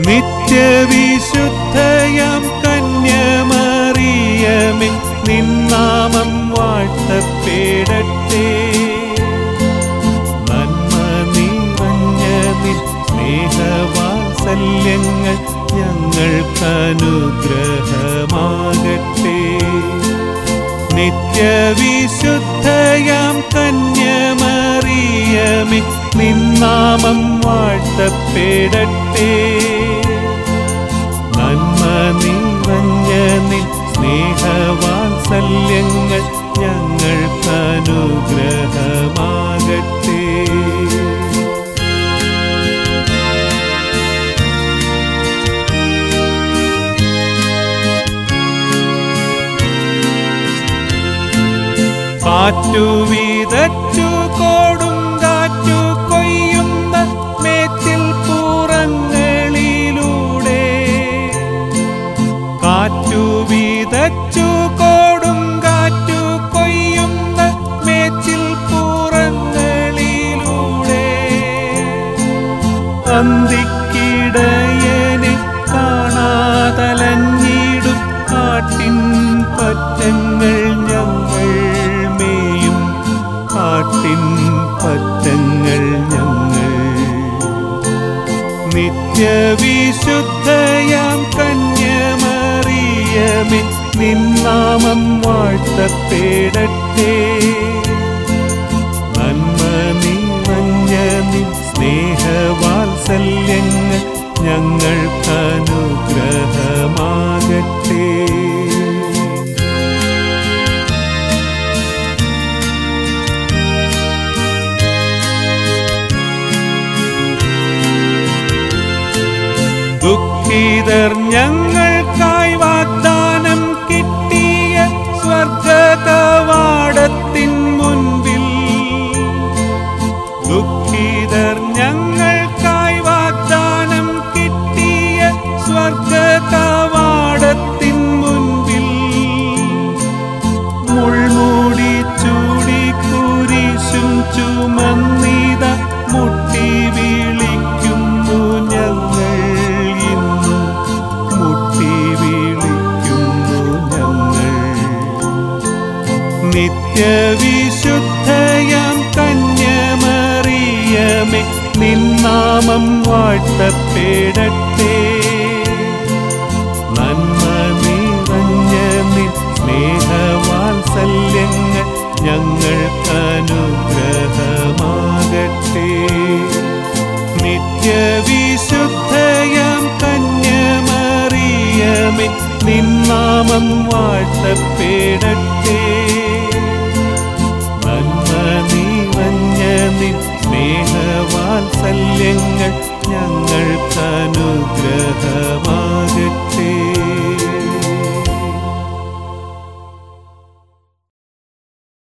നിത്യവിശുദ്ധയാം കന്യമറിയമേ നിന്നാമം വാഴ്ത്തപ്പെടട്ടെ നന്മ നിറഞ്ഞ നിൻ സ്നേഹവാത്സല്യങ്ങൾ ഞങ്ങൾക്കനുഗ്രഹമാകട്ടെ നിത്യവിശുദ്ധയാം കന്യമറിയമേ നിന്നാമം വാഴ്ത്തപ്പെടട്ടെ നന്മ നിറഞ്ഞ നിൻ സ്നേഹവാത്സല്യങ്ങൾ ഞങ്ങൾക്കനുഗ്രഹമാകട്ടെ കാറ്റു വീതച്ചു കോടും കാറ്റു കൊയ്യുന്ന മേച്ചിൽ പുറങ്ങളിലൂടെ കാറ്റു വീതച്ചു കോടും കാറ്റു കൊയ്യുന്ന മേച്ചിൽ പുറങ്ങളിലൂടെ അന്തിക്കിടയനെ കാണാതലഞ്ഞിടും കാട്ടിൻ പറ്റങ്ങൾ ഞങ്ങൾ മേയും കാട്ടിൻ പറ്റങ്ങൾ ഞങ്ങൾ നിത്യവിശുദ്ധയാം കന്യമറിയമേ നിന്നാമം വാഴ്ത്തപ്പെടട്ടെ നന്മ നിറഞ്ഞ നിൻ സ്നേഹവാത്സല്യങ്ങൾ ഞങ്ങൾക്കനുഗ്രഹമാകട്ടെ ദുഃഖിതർ ഞങ്ങൾക്കായി വാഗ്ദാനം കിട്ടിയ സ്വർഗകവാടത്തിൻ മുൻപിൽ ദുഃഖിതർ ഞങ്ങൾക്കായി വാഗ്ദാനം കിട്ടിയ സ്വർഗകവാടത്തിൻ മുൻപിൽ മുൾമൂടി ചൂടി കുരിശും ചുമന്നിത മുട്ടി വിളിക്കുന്നു ഞങ്ങൾ ഇന്നും മുട്ടി വിളിക്കുന്നു ഞങ്ങൾ നിത്യവിശുദ്ധയാം കന്യമറിയമേ നിന്നാമം വാഴ്ത്തപ്പെടട്ടെ നന്മ നിറഞ്ഞ നിൻ സ്നേഹവാത്സല്യങ്ങൾ ഞങ്ങൾക്കനുഗ്രഹമാകട്ടെ നിത്യവിശുദ്ധയാം കന്യമറിയമേ നിന്നാമം വാഴ്ത്തപ്പെടട്ടെ നന്മ നിറഞ്ഞ നിൻ സ്നേഹവാത്സല്യങ്ങൾ ഞങ്ങൾക്കനുഗ്രഹമാകട്ടെ